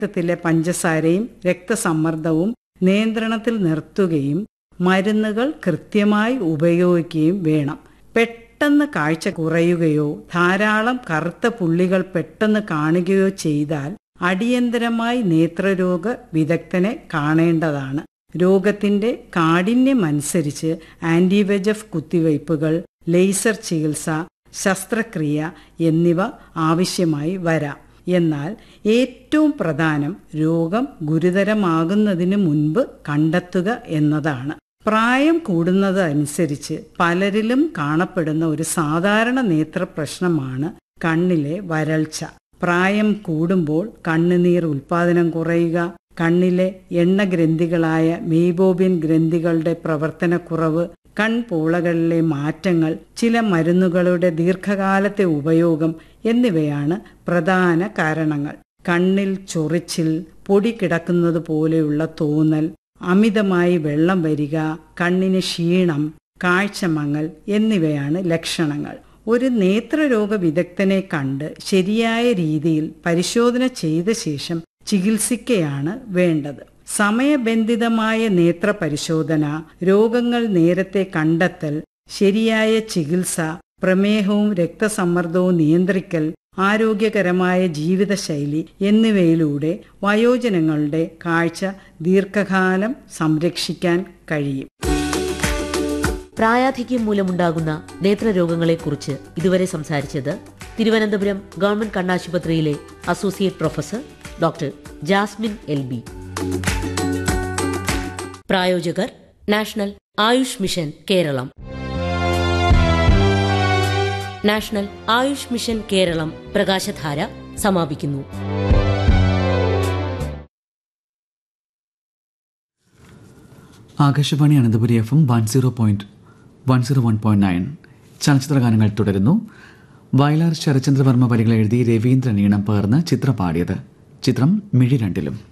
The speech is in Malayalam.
രക്തത്തിലെ പഞ്ചസാരയും രക്തസമ്മർദ്ദവും നിയന്ത്രണത്തിൽ നിർത്തുകയും മരുന്നുകൾ കൃത്യമായി ഉപയോഗിക്കുകയും വേണം പെട്ടെന്ന് കാഴ്ച കുറയുകയോ ധാരാളം കറുത്ത പുള്ളികൾ പെട്ടെന്ന് കാണുകയോ ചെയ്താൽ അടിയന്തരമായി നേത്രരോഗ വിദഗ്ധനെ കാണേണ്ടതാണ് രോഗത്തിന്റെ കാഠിന്യമനുസരിച്ച് ആന്റിവെജഫ് കുത്തിവയ്പ്പുകൾ ലേസർ ചികിത്സ ശസ്ത്രക്രിയ എന്നിവ ആവശ്യമായി വരാം എന്നാൽ ഏറ്റവും പ്രധാനം രോഗം ഗുരുതരമാകുന്നതിന് മുൻപ് കണ്ടെത്തുക എന്നതാണ് പ്രായം കൂടുന്നതനുസരിച്ച് പലരിലും കാണപ്പെടുന്ന ഒരു സാധാരണ നേത്ര പ്രശ്നമാണ് കണ്ണിലെ വരൾച്ച പ്രായം കൂടുമ്പോൾ കണ്ണുനീർ ഉൽപാദനം കുറയുക കണ്ണിലെ എണ്ണഗ്രന്ഥികളായ മെയ്ബോബിൻ ഗ്രന്ഥികളുടെ പ്രവർത്തനക്കുറവ് കൺപോളകളിലെ മാറ്റങ്ങൾ ചില മരുന്നുകളുടെ ദീർഘകാലത്തെ ഉപയോഗം എന്നിവയാണ് പ്രധാന കാരണങ്ങൾ കണ്ണിൽ ചൊറിച്ചിൽ പൊടി കിടക്കുന്നത് പോലെയുള്ള തോന്നൽ അമിതമായി വെള്ളം വരിക കണ്ണിന് ക്ഷീണം കാഴ്ചമങ്ങൽ എന്നിവയാണ് ലക്ഷണങ്ങൾ ഒരു നേത്രരോഗ വിദഗ്ധനെ കണ്ട് ശരിയായ രീതിയിൽ പരിശോധന ചെയ്ത ശേഷം ചികിത്സിക്കുകയാണ് വേണ്ടത് സമയബന്ധിതമായ നേത്ര പരിശോധന രോഗങ്ങൾ നേരത്തെ കണ്ടെത്തൽ ശരിയായ ചികിത്സ പ്രമേഹവും രക്തസമ്മർദ്ദവും നിയന്ത്രിക്കൽ ആരോഗ്യകരമായ ജീവിതശൈലി എന്നിവയിലൂടെ വയോജനങ്ങളുടെ കാഴ്ച ദീർഘകാലം സംരക്ഷിക്കാൻ കഴിയും പ്രായാധിക്യം മൂലമുണ്ടാകുന്ന നേത്രരോഗങ്ങളെക്കുറിച്ച് ഇതുവരെ സംസാരിച്ചത് തിരുവനന്തപുരം ഗവൺമെന്റ് കണ്ണാശുപത്രിയിലെ associate professor doctor Jasmine L B പ്രായോജകർ national AYUSH mission Keralam national AYUSH mission Keralam Prakashadhara സമാപിക്കുന്നു Akashvani Ananthapuri F M one zero point one zero one point nine ചലച്ചിത്ര ഗാനങ്ങൾ തുടരുന്നു വയലാർ ശരചന്ദ്രവർമ്മ വരികൾ എഴുതി രവീന്ദ്രൻ ഈണം പകർന്ന് ചിത്രം പാടിയത് ചിത്രം മിഴി രണ്ടിലും